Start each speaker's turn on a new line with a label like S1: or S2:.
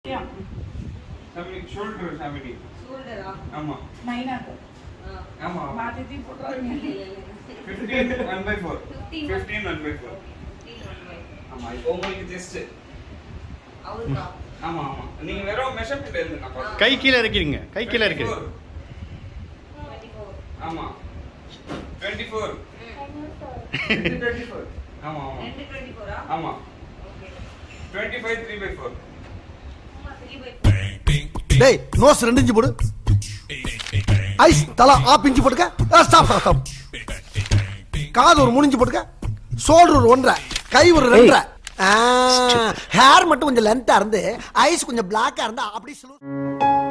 S1: Seventy shoulder seventy
S2: ஷோல்டரா
S1: ஆமா
S3: நைனாக்கு
S1: ஆமா
S3: மாத்தி போட்டுறாங்க
S1: fifteen one by four
S2: 15
S1: fifteen one by four ஆமா இப்போ உங்களுக்கு ஜஸ்ட்
S2: அவருக்கா
S1: ஆமா ஆமா நீங்க வெறும் மெஷர்மெண்ட் எழுதுங்க நான் பார்க்கறேன்.
S4: கை கீழே இருக்கிறீங்க கை கீழே இருக்கு
S1: 24. ஆமா 24 24 ஆமா ஆமா
S2: ரெண்டு டுவெண்ட்டி ஃபோரா
S1: ஆமா
S2: ஓகே
S1: 25 3 by 4
S2: த்ரீ பை
S5: டேய் நோஸ் ரெண்டு இன்ச்சு போடு ஐஸ் தலா ஆப் இன்ச்சு போட்டுக்க ஸ்டாப் ஸ்டாப் ஸ்டாப் காது ஒரு மூணு இன்ச்சு போட்டுக்க ஷோல்டர் ஒரு ஒன்றரை கை ஒரு ரெண்டரை ஹேர் மட்டும் கொஞ்சம் லென்த்தா இருந்து ஐஸ் கொஞ்சம் பிளாக்கா இருந்தா அப்படி சொல்லுவோம்